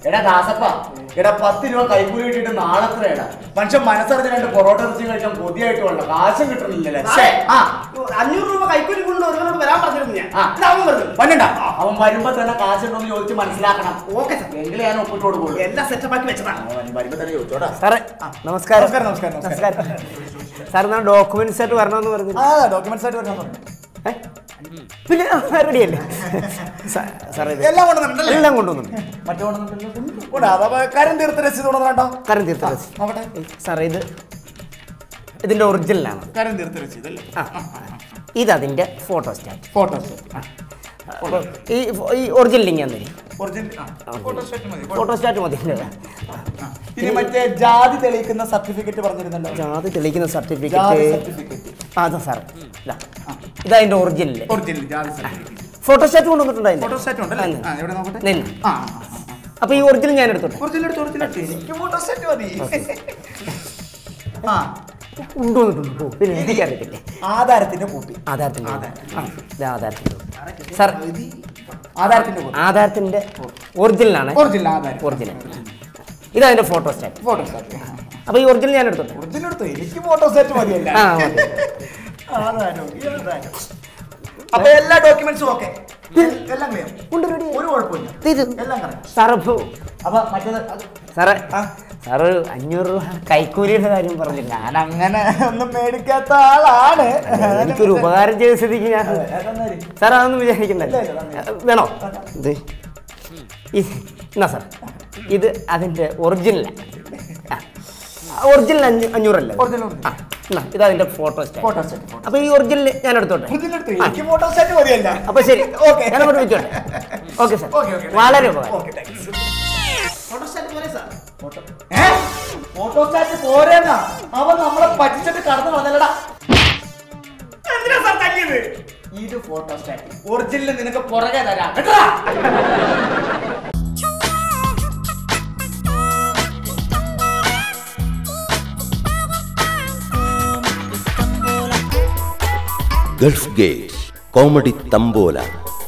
എടാ ദാസപ്പ എടാ പത്ത് രൂപ കൈക്കൂലി കിട്ടിയിട്ട് നാളെ എത്രയാടാ മനുഷ്യൻ മനസ്സറിഞ്ഞ് രണ്ട് പൊറോട്ട ഇറച്ചി കഴിക്കാൻ കൊതിയായിട്ടുള്ള കാശും കിട്ടണില്ലല്ലേ ശ്ശേ, ആ അഞ്ഞൂറ് രൂപ കൈക്കൂലി കൊണ്ട് ഒരുവനോട് വരാൻ പറഞ്ഞിരുന്നു ഞാൻ ആ. ഇത് അവൻ പറഞ്ഞു വന്നണ്ട അവൻ വരുമ്പോ തന്നെ കാശുണ്ടോന്ന് ചോദിച്ച് മനസ്സിലാക്കണം ഓക്കെ സാർ എങ്കിലേ ഞാൻ ഒപ്പിട്ട് കൊടുക്കുള്ളൂ എല്ലാം സെറ്റപ്പ് ആക്കി വെച്ചതാണ് അവൻ വരുമ്പോ തന്നെ ചോദിച്ചോടാ സാറേ നമസ്കാരം നമസ്കാരം, നമസ്കാരം, നമസ്കാരം. സാർ ഞാൻ ഡോക്യുമെന്റ്സ് ആയിട്ട് വരണമെന്ന് പറഞ്ഞു ആ ഡോക്യുമെന്റ്സ് ആയിട്ട് വരണം പറഞ്ഞു ഏ? പിന്നെ റെഡിയല്ലേ സാർ ഇത് എല്ലാം കൊണ്ടുവന്നിട്ടുണ്ടല്ലേ? എല്ലാം കൊണ്ടുവന്നു മറ്റേ കൊണ്ടുവന്നിട്ടുണ്ടല്ലോ. കൊണ്ടാ, അപ്പൊ കാര്യം തീർത്ത രസീത് കൊണ്ടുവന്നിട്ടോ കരം തീർത്ത നോക്കട്ടെ സാർ ഇത് ഇതിന്റെ ഒറിജിനലാണ് കാര്യം തീർത്ത രസീത് അല്ലേ ആ ഇത് അതിന്റെ ഫോട്ടോ സ്റ്റാറ്റ് ഫോട്ടോസ് ഈ ഈ ഒറിജിനൽ ലിങ്ക് ഞാൻ തരും ഒറിജിനൽ ഫോട്ടോസ്റ്റാറ്റ് മതി ഫോട്ടോ സ്റ്റാറ്റ് മതി ഇനി മറ്റേ ജാതി തെളിയിക്കുന്ന സർട്ടിഫിക്കറ്റ് പറഞ്ഞിരുന്നല്ലോ ജാതി തെളിയിക്കുന്ന ജാതി സർട്ടിഫിക്കറ്റ് സർട്ടിഫിക്കറ്റ് അതാ സാർ ഇതാ ഇതതിന്റെ ഒറിജിനൽ ഒറിജിനൽ ജാതി സർട്ടിഫിക്കറ്റ് ഫോട്ടോ സ്റ്റാറ്റ് കൊണ്ടുവന്നിട്ടുണ്ട് അതിന്റെ ഫോട്ടോസ്റ്റാറ്റ് ഉണ്ടല്ലേ ആ എവിടെ നോക്കട്ടെ നിന്ന്. ആ അപ്പൊ ഈ ഒറിജിനൽ ഞാൻ എടുത്തോട്ടെ ഒറിജിനൽ എടുത്ത് ഒറിജിനൽ എടുത്ത് എനിക്ക് ഫോട്ടോസ്റ്റാറ്റ് മതി ആ കൊണ്ടുവന്നിട്ടുണ്ട് ഓ, പിന്നെ എനിക്കറിയത്തില്ലേ ആധാരത്തിന്റെ കോപ്പി ആധാരത്തിന്റെ ആധാരം. ആ ഇത് ആധാരത്തിന്റെ സാർ ആധാരത്തിന്റെ കോപ്പി ആധാരത്തിന്റെ ഒറിജിനലാണ് ഒറിജിനൽ ആധാരം ഒറിജിനൽ ഇതതിന്റെ ഫോട്ടോ സ്റ്റാറ്റ് ഫോട്ടോസ്റ്റാറ്റ് അപ്പൊ ഈ ഒറിജിനൽ ഞാൻ എടുത്തോട്ടെ ഒറിജിനൽ എടുത്ത് എനിക്ക് ഫോട്ടോസ്റ്റാറ്റ് മതിയല്ല ആ മതി. ആധാരം ഈ ആധാരം അപ്പൊ എല്ലാ ഡോക്യുമെന്റ്സും ഓക്കെ എല്ലാം ക്ലിയർ ഉണ്ട് ready. ഒരു കുഴപ്പമില്ല തീരും. എല്ലാം കറക്റ്റ് സാർ അപ്പൊ അപ്പൊ മറ്റേത് അത് സാറേ ആ. സാറ് ഒരു അഞ്ഞൂറ് രൂപ കൈക്കൂലിയുടെ കാര്യം പറഞ്ഞില്ല ഞാൻ അങ്ങനെ ഒന്നും മേടിക്കാത്ത ആളാണ് എനിക്കൊരു ഉപകാരം ചെയ്ത സ്ഥിതിക്ക് ഞാൻ അതെ, അതെന്നാല്. സാർ അതൊന്നും വിചാരിക്കണ്ടല്ലോ ഇല്ല, ഇല്ല, നന്ദി. വേണോ ഇത് ഈ- എന്നാ സാർ ഇത് അതിന്റെ ഒറിജിനൽ ഒറിജിനൽ അഞ്ഞൂ അഞ്ഞൂറല്ലേ Original, original. ആ, എന്നാ ഇത് അതിന്റെ ഫോട്ടോ ഫോട്ടോ സെറ്റ് ഫോട്ടോ അപ്പൊ ഈ ഒറിജിനൽ ഞാൻ എടുത്തോട്ടെ ഒറിജിനൽ എടുത്ത് എനിക്ക് ഫോട്ടോസ്റ്റാറ്റ് മതിയല്ല അപ്പൊ ശരി ഓക്കെ ഞാൻ അങ്ങോട്ട് വെച്ചോട്ടെ ഓക്കെ സാർ ഓക്കെ ഓക്കെ വളരെ ഉപകാരം ഓക്കെ താങ്ക്സ് ഫോട്ടോസ്റ്റാറ്റ് പോലെ സാർ ഫോട്ടോസ്റ്റാറ്റ് പോരെന്നാ അവൻ നമ്മളെ പറ്റിച്ചിട്ട് കടന്നു വന്നല്ലടാ എന്തിനാ സാർ തല്ലിയത് ഇത് ഫോട്ടോസ്റ്റാറ്റ് ഒറിജിനൽ നിനക്ക് പുറകെ തരാം കേട്ടാ ಗಲ್ಫ್ ಗೇಟ್ ಕಾಮಿಡಿ ತಂಬೋಲಾ